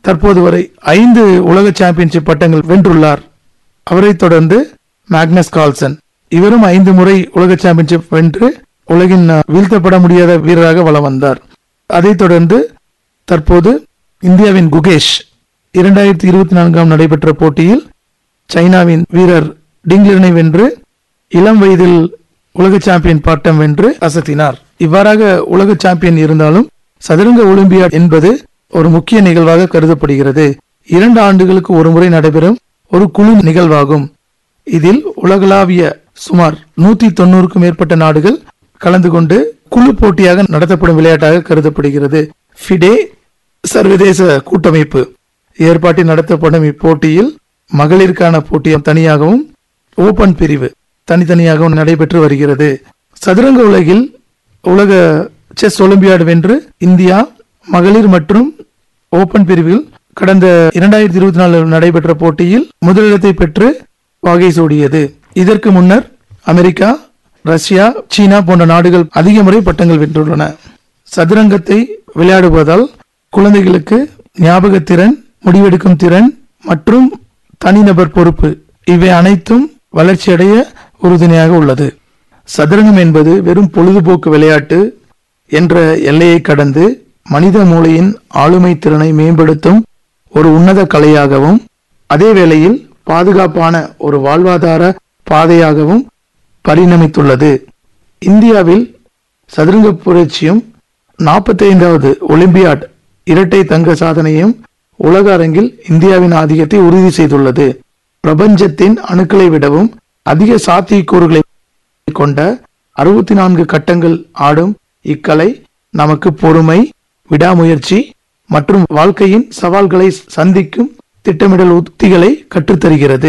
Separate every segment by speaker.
Speaker 1: தற்போது வரை ஐந்து உலக சாம்பியன்ஷிப் பட்டங்கள் வென்றுள்ளார் அவரைத் தொடர்ந்து மேக்னஸ் கால்சன் இவரும் ஐந்து முறை உலக சாம்பியன்ஷிப் வென்று உலகின் அஹ், வீழ்த்தப்பட முடியாத வீரராக வலம் வந்தார் அதைத் தொடர்ந்து தற்போது இந்தியாவின் குகேஷ் இரண்டாயிரத்தி இருபத்தி நான்காம் நடைபெற்ற போட்டியில் சைனாவின் வீரர் டிங்லிரனை வென்று இளம் வயதில் உலக சாம்பியன் பட்டம் வென்று அசத்தினார் இவ்வாறாக உலக சாம்பியன் இருந்தாலும் சதுரங்க ஒலிம்பியாட் என்பது ஒரு முக்கிய நிகழ்வாக கருதப்படுகிறது இரண்டு ஆண்டுகளுக்கு ஒரு முறை நடைபெறும் ஒரு குழு நிகழ்வாகும் இதில் உலகளாவிய சுமார் நூத்தி தொண்ணூறுக்கும் மேற்பட்ட நாடுகள் கலந்து கொண்டு குழு போட்டியாக நடத்தப்படும் விளையாட்டாக கருதப்படுகிறது ஃபிடே சர்வதேச கூட்டமைப்பு ஏற்பாட்டில் நடத்தப்படும் இப்போட்டியில் மகளிருக்கான போட்டி தனியாகவும் ஓபன் பிரிவு தனித்தனியாகவும் நடைபெற்று வருகிறது சதுரங்க உலகில் உலக செஸ் ஒலிம்பியாடு வென்று இந்தியா மகளிர் மற்றும் ஓபன் பிரிவில் கடந்த இரண்டாயிரத்தி இருபத்தி நாலு நடைபெற்ற போட்டியில் முதலிடத்தை பெற்று வகை சூடியது இதற்கு முன்னர் அமெரிக்கா ரஷ்யா சீனா போன்ற நாடுகள் அதிக முறை பட்டங்கள் வென்றுள்ளன சதுரங்கத்தை விளையாடுவதால் குழந்தைகளுக்கு ஞாபகத்திறன் முடிவெடுக்கும் திறன் மற்றும் தனிநபர் பொறுப்பு இவை அனைத்தும் வளர்ச்சியடைய உறுதுணையாக உள்ளது சதுரங்கம் என்பது வெறும் பொழுதுபோக்கு விளையாட்டு என்ற எல்லையை கடந்து மனித மூளையின் ஆளுமை திறனை மேம்படுத்தும் ஒரு உன்னத கலையாகவும் அதே வேளையில் பாதுகாப்பான ஒரு வாழ்வாதார பாதையாகவும் பரிணமித்துள்ளது இந்தியாவில் சதுரங்க புரட்சியும் நாற்பத்தைந்தாவது ஒலிம்பியாட் இரட்டை தங்க சாதனையும் உலக அரங்கில் இந்தியாவின் ஆதிக்கத்தை உறுதி செய்துள்ளது பிரபஞ்சத்தின் அணுக்களை விடவும் அதிக சாத்தியக்கூறுகளை கொண்ட அறுபத்தி நான்கு கட்டங்கள் ஆடும் இக்கலை நமக்கு பொறுமை விடாமுயற்சி மற்றும் வாழ்க்கையின் சவால்களை சந்திக்கும் திட்டமிடல் உத்திகளை கற்றுத்தருகிறது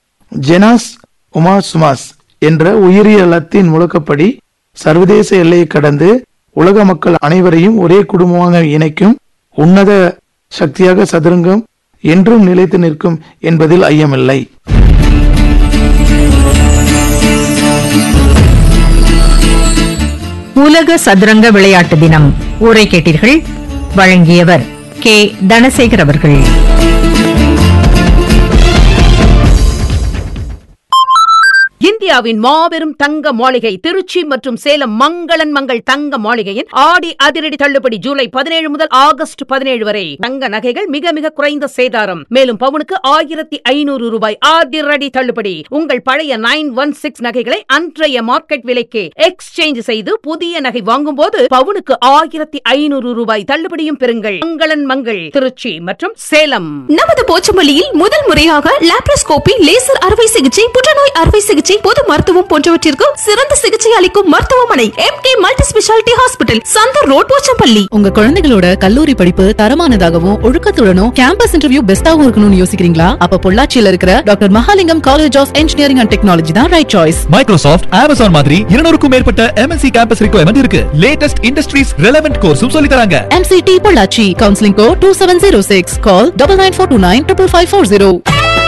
Speaker 1: ஜெனாஸ் உமா சுமாஸ் என்ற உயரிய லத்தின் முழக்கப்படி சர்வதேச எல்லையை கடந்து உலக மக்கள் அனைவரையும் ஒரே குடும்பமாக இணைக்கும் உன்னத சக்தியாக சதுரங்கம் என்றும் நிலைத்து நிற்கும் என்பதில் ஐயமில்லை
Speaker 2: உலக சதுரங்க விளையாட்டு தினம் ஊரை கேட்டீர்கள் வழங்கியவர் கே தனசேகர் அவர்கள்
Speaker 3: இந்தியாவின் மாபெரும் தங்க மாளிகை திருச்சி மற்றும் சேலம் மங்களன் மங்கள் தங்க மாளிகையின் ஆடி அதிரடி தள்ளுபடி ஜூலை பதினேழு முதல் ஆகஸ்ட் பதினேழு வரை தங்க நகைகள் மிக மிக குறைந்த சேதாரம் மேலும் பவுனுக்கு ஆயிரத்தி ஐநூறு ரூபாய் அதிரடி தள்ளுபடி உங்கள் பழைய நைன் ஒன் சிக்ஸ் நகைகளை அன்றைய மார்க்கெட் விலைக்கு எக்ஸ்சேஞ்ச் செய்து புதிய நகை வாங்கும் போது பவுனுக்கு ஆயிரத்தி ஐநூறு ரூபாய் தள்ளுபடியும் பெறுங்கள் மங்களன் மங்கள் திருச்சி மற்றும் சேலம்
Speaker 4: நமது போச்சம்பள்ளியில் முதல் முறையாக லாப்ரோஸ்கோபி லேசர் அறுவை சிகிச்சை புற்றுநோய் அறுவை சிகிச்சை பொது மருத்துவம் போன்றவற்றிற்கு சிறந்த சிகிச்சை அளிக்கும் மருத்துவமனை M K multi speciality hospital Chandar road Pochampalli
Speaker 5: உங்க குழந்தைகளோட கல்லூரி படிப்பு தரமானதாகவும் ஒழுக்கத்துடனும் கேம்பஸ் இன்டர்வியூ பெஸ்டாவும் இருக்கணும்னு யோசிக்கிறீங்களா அப்ப பொள்ளாச்சியில இருக்கிற doctor Mahalingam college of engineering and technology தான் ரைட் சாய்ஸ்
Speaker 6: மைக்ரோசாஃப்ட் அமேசான் மாதிரி இருநூறுக்கும் மேற்பட்ட எம்என்சி கேம்பஸ் ரிக்வயர்மெண்ட் இருக்கு லேட்டஸ்ட் இண்டஸ்ட்ரீஸ் ரெலவென்ட் கோர்ஸும் சொல்லி தராங்க
Speaker 5: MCT பொள்ளாச்சி கவுன்சிலிங் கோ two seven zero six call double nine four two nine triple five four zero